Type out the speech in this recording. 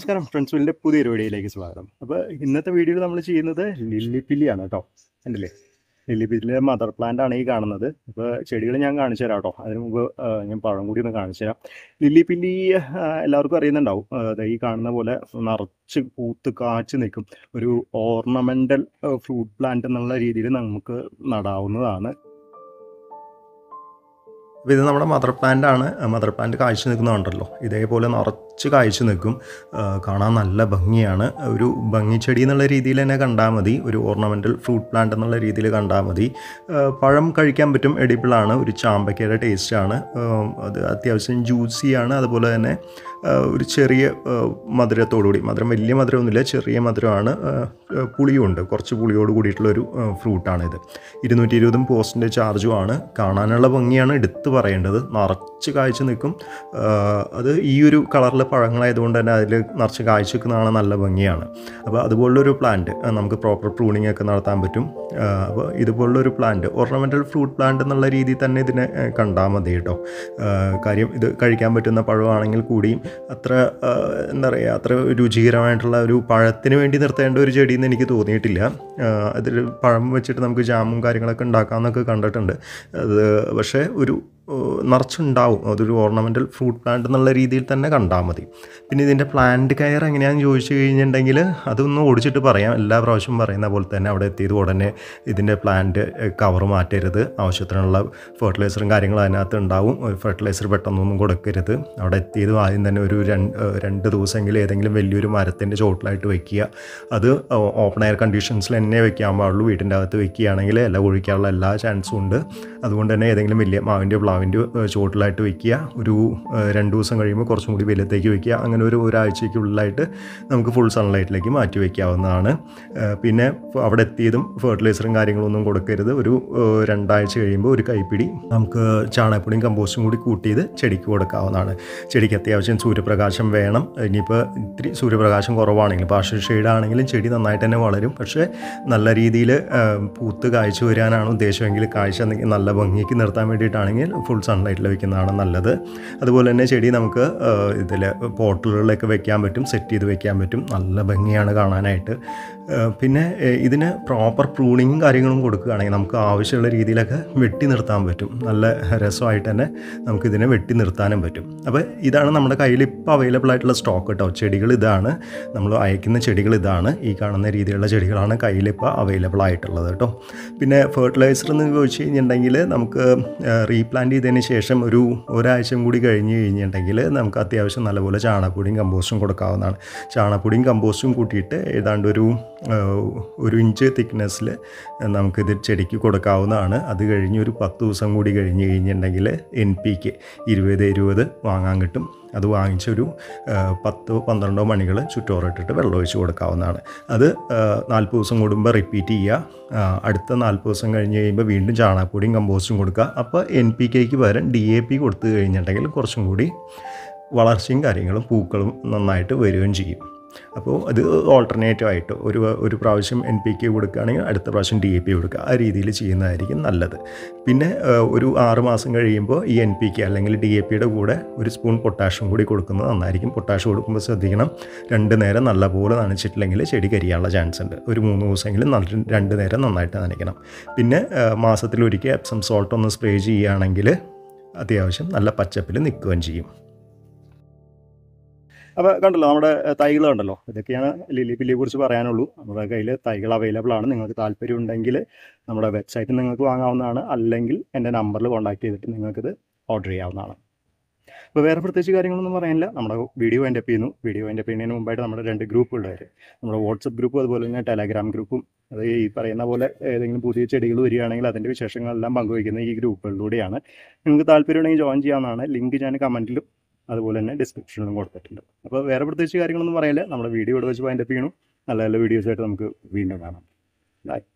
നമസ്കാരം ഫ്രണ്ട്സ് വില്ലിൻ്റെ പുതിയൊരു വീഡിയോയിലേക്ക് സ്വാഗതം അപ്പോൾ ഇന്നത്തെ വീഡിയോയിൽ നമ്മൾ ചെയ്യുന്നത് ലില്ലിപ്പില്ലിയാണ് കേട്ടോ കണ്ടില്ലേ ലില്ലിപ്പില്ലിയുടെ മദർ പ്ലാന്റ് ആണ് ഈ കാണുന്നത് അപ്പോൾ ചെടികൾ ഞാൻ കാണിച്ചു തരാം കേട്ടോ അതിന് മുമ്പ് ആ, ഞാൻ പഴം കൂടി ഒന്ന് കാണിച്ചു തരാം ലില്ലിപ്പില്ലി ആ, എല്ലാവർക്കും അറിയുന്നുണ്ടാവും ആ, ദേ ഈ കാണുന്ന പോലെ നിറച്ച് പൂത്ത് കാച്ച് നിൽക്കും ഒരു ഓർണമെൻ്റൽ ഫ്രൂട്ട് പ്ലാന്റ് എന്നുള്ള രീതിയിൽ നമുക്ക് നടാവുന്നതാണ് അപ്പോൾ ഇത് നമ്മുടെ മദർ പ്ലാന്റ് ആണ് മദർ പ്ലാന്റ് കാഴ്ച നിൽക്കുന്നുണ്ടല്ലോ ഇതേപോലെ നിറച്ച് കാഴ്ച നിൽക്കും ആ, കാണാൻ നല്ല ഭംഗിയാണ് ഒരു ഭംഗിച്ചെടി എന്നുള്ള രീതിയിൽ തന്നെ കണ്ടാൽ മതി ഒരു ഓർണമെൻ്റൽ ഫ്രൂട്ട് പ്ലാന്റ് എന്നുള്ള രീതിയിൽ കണ്ടാൽ മതി ആ, പഴം കഴിക്കാൻ പറ്റും എഡിബിളാണ് ഒരു ചാമ്പക്കയുടെ ടേസ്റ്റാണ് അത് അത്യാവശ്യം ജ്യൂസിയാണ് അതുപോലെ തന്നെ ആ, ഒരു ചെറിയ ആ, മധുരത്തോടുകൂടി മധുരം വലിയ മധുരമൊന്നുമില്ല ചെറിയ മധുരമാണ് ആ, ആ, പുളിയുണ്ട് കുറച്ച് പുളിയോട് കൂടിയിട്ടുള്ള ഒരു ഫ്രൂട്ടാണിത് ഇരുന്നൂറ്റി ഇരുപതും പോസ്റ്റിൻ്റെ ചാർജുമാണ് കാണാനുള്ള ഭംഗിയാണ് എടുത്തു പറയേണ്ടത് നിറച്ച് കാഴ്ച നിൽക്കും ആ, അത് ഈ ഒരു കളറിലെ പഴങ്ങളായതുകൊണ്ട് തന്നെ അതിൽ നിറച്ച് കാഴ്ച നിൽക്കുന്നതാണ് നല്ല ഭംഗിയാണ് അപ്പോൾ അതുപോലുള്ളൊരു പ്ലാന്റ് നമുക്ക് പ്രോപ്പർ പ്രൂണിംഗ് ഒക്കെ നടത്താൻ പറ്റും ആ, അപ്പോൾ ഇതുപോലുള്ളൊരു പ്ലാന്റ് ഓർണമെൻ്റൽ ഫ്രൂട്ട് പ്ലാന്റ് എന്നുള്ള രീതിയിൽ തന്നെ ഇതിനെ ആ, കണ്ടാൽ മതി കേട്ടോ ആ, കാര്യം ഇത് കഴിക്കാൻ പറ്റുന്ന പഴമാണെങ്കിൽ കൂടിയും അത്ര ആ, എന്താ പറയുക അത്ര രുചികരമായിട്ടുള്ള ഒരു പഴത്തിന് വേണ്ടി നിർത്തേണ്ട ഒരു ചെടിയെന്ന് എനിക്ക് തോന്നിയിട്ടില്ല ആ, അതിൽ പഴം വെച്ചിട്ട് നമുക്ക് ജാമും കാര്യങ്ങളൊക്കെ ഉണ്ടാക്കാമെന്നൊക്കെ കണ്ടിട്ടുണ്ട് അത് പക്ഷേ ഒരു ഏഹ്, നിറച്ചുണ്ടാവും അതൊരു ഓർണമെൻ്റൽ ഫ്രൂട്ട് പ്ലാന്റ് എന്നുള്ള രീതിയിൽ തന്നെ കണ്ടാൽ മതി പിന്നെ ഇതിൻ്റെ പ്ലാന്റ് കെയർ എങ്ങനെയാണെന്ന് ചോദിച്ചു കഴിഞ്ഞിട്ടുണ്ടെങ്കിൽ അതൊന്നും ഓടിച്ചിട്ട് പറയാം എല്ലാ പ്രാവശ്യം പറയുന്ന പോലെ തന്നെ അവിടെ എത്തിയത് ഉടനെ ഇതിൻ്റെ പ്ലാന്റ് കവർ മാറ്റരുത് ആവശ്യത്തിനുള്ള ഫെർട്ടിലൈസറും കാര്യങ്ങളും അതിനകത്ത് ഉണ്ടാവും ഫെർട്ടിലൈസർ പെട്ടെന്നൊന്നും കൊടുക്കരുത് അവിടെ എത്തിയതും ആദ്യം തന്നെ ഒരു രണ്ട് ഏഹ്, രണ്ട് ദിവസമെങ്കിലും ഏതെങ്കിലും വലിയൊരു മരത്തിൻ്റെ ചോട്ടിലായിട്ട് വെക്കുക അത് ഓപ്പൺ എയർ കണ്ടീഷൻസിൽ തന്നെ വെക്കാൻ പാടുള്ളൂ വീട്ടിൻ്റെ അകത്ത് വെക്കുകയാണെങ്കിൽ ഇല കൊഴിക്കാനുള്ള എല്ലാ ചാൻസും ഉണ്ട് അതുകൊണ്ട് തന്നെ ഏതെങ്കിലും വലിയ മാവിൻ്റെ പ്ലാവിൻ്റെ ചുവട്ടിലായിട്ട് വെക്കുക ഒരു ഏഹ്, രണ്ട് ദിവസം കഴിയുമ്പോൾ കുറച്ചും കൂടി വലുത്തേക്ക് വെക്കുക അങ്ങനെ ഒരു ഒരാഴ്ചയ്ക്കുള്ളിലായിട്ട് നമുക്ക് ഫുൾ സൺലൈറ്റിലേക്ക് മാറ്റി വയ്ക്കാവുന്നതാണ് ഏഹ്, പിന്നെ ഫ- അവിടെ എത്തിയതും ഫെർട്ടിലൈസറും കാര്യങ്ങളൊന്നും കൊടുക്കരുത് ഒരു ഏഹ്, രണ്ടാഴ്ച കഴിയുമ്പോൾ ഒരു കൈപ്പിടി നമുക്ക് ചാണകപ്പൊടിയും കമ്പോസ്റ്റും കൂടി കൂട്ടിയത് ചെടിക്ക് കൊടുക്കാവുന്നതാണ് ചെടിക്ക് അത്യാവശ്യം സൂര്യപ്രകാശം വേണം ഇനിയിപ്പോൾ ഇത്തിരി സൂര്യപ്രകാശം കുറവാണെങ്കിലും പാർഷ്യൽ ഷെയ്ഡാണെങ്കിലും ചെടി നന്നായിട്ട് തന്നെ വളരും പക്ഷേ നല്ല രീതിയിൽ പൂത്ത് കാഴ്ച വരാനാണ് ഉദ്ദേശമെങ്കിൽ കാഴ്ച നി- നല്ല ഭംഗിക്ക് നിർത്താൻ വേണ്ടിയിട്ടാണെങ്കിൽ ഫുൾ സൺലൈറ്റിൽ വെക്കുന്നതാണ് നല്ലത് അതുപോലെ തന്നെ ചെടി നമുക്ക് ഇതിൽ പോട്ടുകളിലൊക്കെ വെക്കാൻ പറ്റും സെറ്റ് ചെയ്ത് വെക്കാൻ പറ്റും നല്ല ഭംഗിയാണ് കാണാനായിട്ട് ആ, പിന്നെ ഏ, ഇതിന് പ്രോപ്പർ പ്രൂണിങ്ങും കാര്യങ്ങളും കൊടുക്കുകയാണെങ്കിൽ നമുക്ക് ആവശ്യമുള്ള രീതിയിലൊക്കെ വെട്ടി നിർത്താൻ പറ്റും നല്ല രസമായിട്ട് തന്നെ നമുക്കിതിനെ വെട്ടി നിർത്താനും പറ്റും അപ്പോൾ ഇതാണ് നമ്മുടെ കയ്യിൽ ഇപ്പോൾ അവൈലബിൾ ആയിട്ടുള്ള സ്റ്റോക്ക് കേട്ടോ ചെടികൾ ഇതാണ് നമ്മൾ അയക്കുന്ന ചെടികൾ ഇതാണ് ഈ കാണുന്ന രീതിയിലുള്ള ചെടികളാണ് കയ്യിൽ ഇപ്പോൾ അവൈലബിൾ ആയിട്ടുള്ളത് കേട്ടോ പിന്നെ ഫെർട്ടിലൈസർ എന്ന് ചോദിച്ചു കഴിഞ്ഞിട്ടുണ്ടെങ്കിൽ നമുക്ക് റീപ്ലാന്റ് ചെയ്തതിന് ശേഷം ഒരു ഒരാഴ്ചയും കൂടി കഴിഞ്ഞ് കഴിഞ്ഞിട്ടുണ്ടെങ്കിൽ നമുക്ക് അത്യാവശ്യം നല്ലപോലെ ചാണകപ്പൊടിയും കമ്പോസ്റ്റും കൊടുക്കാവുന്നതാണ് ചാണകപ്പൊടിയും കമ്പോസ്റ്റും കൂട്ടിയിട്ട് ഏതാണ്ട് ഒരു ആ, ഒരു ഇഞ്ച് തിക്നെസ്സിൽ നമുക്കിത് ചെടിക്ക് കൊടുക്കാവുന്നതാണ് അത് കഴിഞ്ഞ് ഒരു പത്ത് ദിവസം കൂടി കഴിഞ്ഞ് കഴിഞ്ഞിട്ടുണ്ടെങ്കിൽ എൻ പിക്ക് ഇരുപത് ഇരുപത് വാങ്ങാൻ കിട്ടും അത് വാങ്ങിച്ചൊരു ആ, പത്തോ പന്ത്രണ്ടോ മണികൾ ചുറ്റോറിട്ടിട്ട് വെള്ളം ഒഴിച്ച് കൊടുക്കാവുന്നതാണ് അത് നാൽപ്പത് ദിവസം കൂടുമ്പോൾ റിപ്പീറ്റ് ചെയ്യുക ആ, അടുത്ത നാൽപ്പത് ദിവസം കഴിഞ്ഞ് കഴിയുമ്പോൾ വീണ്ടും ചാണകപ്പൊടിയും കമ്പോസ്റ്റും കൊടുക്കുക അപ്പോൾ എൻ പി കെക്ക് പകരം ഡി എ പി കൊടുത്തു കഴിഞ്ഞിട്ടുണ്ടെങ്കിൽ കുറച്ചും കൂടി വളർച്ചയും കാര്യങ്ങളും പൂക്കളും നന്നായിട്ട് വരികയും ചെയ്യും അപ്പോൾ അത് ഓൾട്ടർനേറ്റീവ് ആയിട്ട് ഒരു ഒരു പ്രാവശ്യം എൻ പി കെ കൊടുക്കുകയാണെങ്കിൽ അടുത്ത പ്രാവശ്യം ഡി എ പി കൊടുക്കുക ആ രീതിയിൽ ചെയ്യുന്നതായിരിക്കും നല്ലത് പിന്നെ ആ, ഒരു ആറ് മാസം കഴിയുമ്പോൾ ഈ എൻ പി കെ അല്ലെങ്കിൽ ഡി എ പിയുടെ കൂടെ ഒരു സ്പൂൺ പൊട്ടാഷ്യം കൂടി കൊടുക്കുന്നത് നന്നായിരിക്കും പൊട്ടാഷ്യം കൊടുക്കുമ്പോൾ ശ്രദ്ധിക്കണം രണ്ട് നേരം നല്ലപോലെ നനച്ചിട്ടില്ലെങ്കിൽ ചെടി കരിയാനുള്ള ചാൻസ് ഉണ്ട് ഒരു മൂന്ന് ദിവസമെങ്കിലും നല്ല രണ്ട് നേരം നന്നായിട്ട് നനയ്ക്കണം പിന്നെ ആ, മാസത്തിലൊരിക്കൽ എപ്സം സോൾട്ട് ഒന്ന് സ്പ്രേ ചെയ്യുകയാണെങ്കിൽ അത്യാവശ്യം നല്ല പച്ചപ്പിൽ നിൽക്കുകയും ചെയ്യും അപ്പോൾ കണ്ടല്ലോ നമ്മുടെ ഏഹ്, തൈകൾ കണ്ടല്ലോ ഇതൊക്കെയാണ് ലില്ലി പില്ലിയെ കുറിച്ച് പറയാനുള്ളൂ നമ്മുടെ കയ്യിൽ തൈകൾ അവൈലബിൾ ആണ് നിങ്ങൾക്ക് താല്പര്യം ഉണ്ടെങ്കിൽ നമ്മുടെ വെബ്സൈറ്റിൽ നിങ്ങൾക്ക് വാങ്ങാവുന്നതാണ് അല്ലെങ്കിൽ എൻ്റെ നമ്പറിൽ കോൺടാക്ട് ചെയ്തിട്ട് നിങ്ങൾക്കിത് ഓർഡർ ചെയ്യാവുന്നതാണ് അപ്പോൾ വേറെ പ്രത്യേകിച്ച് കാര്യങ്ങളൊന്നും പറയാനില്ല നമ്മുടെ വീഡിയോ എൻ്റെ ചെയ്യുന്നു വീഡിയോ എൻ്റെ ചെയ്യുന്നതിന് മുമ്പായിട്ട് നമ്മുടെ രണ്ട് ഗ്രൂപ്പുകൾ വരും നമ്മുടെ വാട്സപ്പ് ഗ്രൂപ്പും അതുപോലെ തന്നെ ടെലഗ്രാം ഗ്രൂപ്പും അത് ഈ പറയുന്ന പോലെ ഏതെങ്കിലും പുതിയ ചെടികൾ വരികയാണെങ്കിൽ അതിൻ്റെ വിശേഷങ്ങളെല്ലാം പങ്കുവയ്ക്കുന്ന ഈ ഗ്രൂപ്പുകളിലൂടെയാണ് നിങ്ങൾക്ക് താല്പര്യം ഉണ്ടെങ്കിൽ ജോയിൻ ചെയ്യാവുന്നതാണ് ലിങ്ക് ഞാൻ കമൻറ്റിലും അതുപോലെ തന്നെ ഡിസ്ക്രിപ്ഷനിലും കൊടുത്തിട്ടുണ്ട് അപ്പോൾ വേറെ പ്രത്യേകിച്ച് കാര്യങ്ങളൊന്നും പറയില്ല നമ്മുടെ വീഡിയോ ഇവിടെ വെച്ച് അതിൻ്റെ ചെയ്യണം നല്ല നല്ല വീഡിയോസായിട്ട് നമുക്ക് വീണ്ടും കാണാം ബൈ